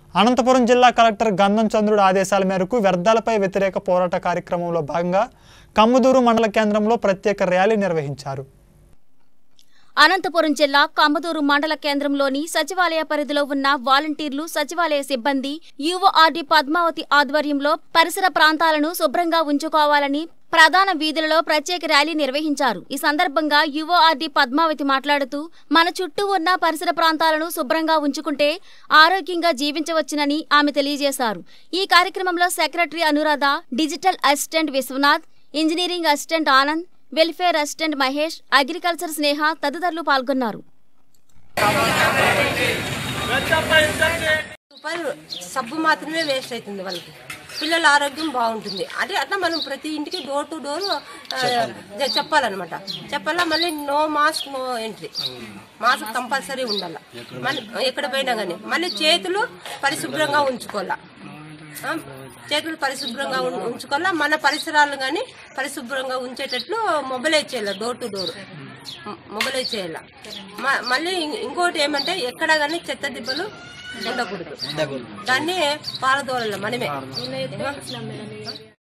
అనంతపురం జిల్లా కలెక్టర్ గంధం చంద్రుడు ఆదేశాల మేరకు వ్యర్థాలపై వ్యతిరేక పోరాట కార్యక్రమంలో భాగంగా కమ్మదూరు మండల కేంద్రంలో ప్రత్యేక ర్యాలీ నిర్వహించారు అనంతపురం జిల్లా కమ్మదూరు మండల కేంద్రంలోని సచివాలయ పరిధిలో ఉన్న వాలంటీర్లు సచివాలయ సిబ్బంది యువఆర్డి పద్మావతి ఆధ్వర్యంలో పరిసర ప్రాంతాలను శుభ్రంగా ఉంచుకోవాలని ప్రధాన వీధులలో ప్రత్యేక ర్యాలీ నిర్వహించారు ఈ సందర్భంగా యువఆర్డి పద్మావతి మాట్లాడుతూ మన చుట్టూ ఉన్న పరిసర ప్రాంతాలను శుభ్రంగా ఉంచుకుంటే ఆరోగ్యంగా జీవించవచ్చునని ఆమె తెలియజేశారు ఈ కార్యక్రమంలో secretary Anuradha digital assistant Vishwanath engineering assistant Anand welfare assistant Mahesh agriculture Sneha తదితరులు పాల్గొన్నారు రూపాయలు సబ్బు మాత్రమే వేస్ట్ అవుతుంది వాళ్ళకి పిల్లల ఆరోగ్యం బాగుంటుంది అంటే అట్లా మనం ప్రతి ఇంటికి డోర్ టు డోర్ చెప్పాలన్నమాట చెప్పాలా మళ్ళీ no mask no entry mask compulsory ఉండాల మళ్ళీ ఎక్కడ పోయినా కానీ మళ్ళీ చేతులు పరిశుభ్రంగా ఉంచుకోవాలా ఆ, చేతులు పరిశుభ్రంగా ఉం- ఉంచుకోవాలా మన పరిసరాలు కానీ పరిశుభ్రంగా ఉంచేటట్లు మొబైలైజ్ చేయాలి డోర్ టు డోర్ మొబైలైజ్ చేయాలి మ- మళ్ళీ ఇం- ఇంకోటి ఏమంటే ఎక్కడ కానీ చెత్త దిబ్బలు ఉండకూడదు దాన్ని పారదోళాలి మనమే